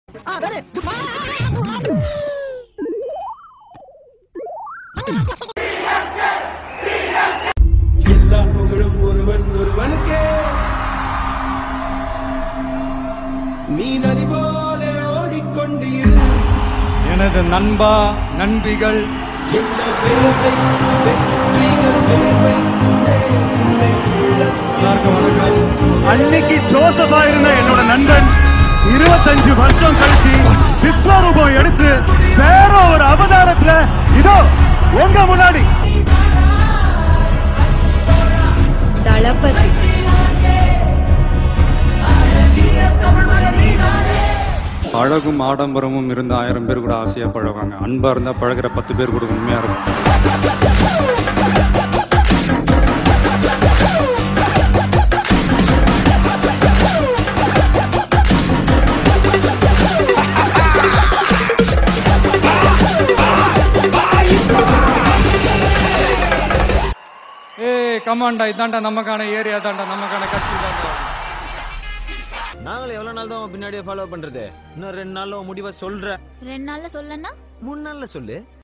எல்லா புகழும் ஒருவன் ஒருவனுக்கே நீ நதி போல ஓடிக்கொண்டிரு எனது நண்பா நண்பிகள் எந்த வேலைக்கும் வெற்றிகள் வேலைக்குமே உன்னை எல்லாருக்கும் வணக்கம் அன்னைக்கு ஜோசஃபா இருந்த என்னோட நண்பன் இருபத்தஞ்சு வருஷம் கழிச்சு விஸ்வரூபம் எடுத்து வேற ஒரு அவதாரத்துல இதோ உங்க முன்னாடி தளபதி அழகும் ஆடம்பரமும் இருந்த ஆயிரம் பேர் கூட ஆசையா பழகுவாங்க அன்பா இருந்தா பழகுற பத்து பேர் கூட உண்மையா இருக்கும் ஏய் கமாண்டா இதாண்டா நமக்கான ஏரியா தாண்டா நமக்கான கட்சி தாண்டா நாங்களும் எவ்வளவு நாள் தான் உன் பின்னாடியே ஃபாலோ பண்றது இன்னும் ரெண்டு நாள்ல உன் முடிவை சொல்ற ரெண்டு நாள்ல சொல்லனா மூணு நாள்ல சொல்லு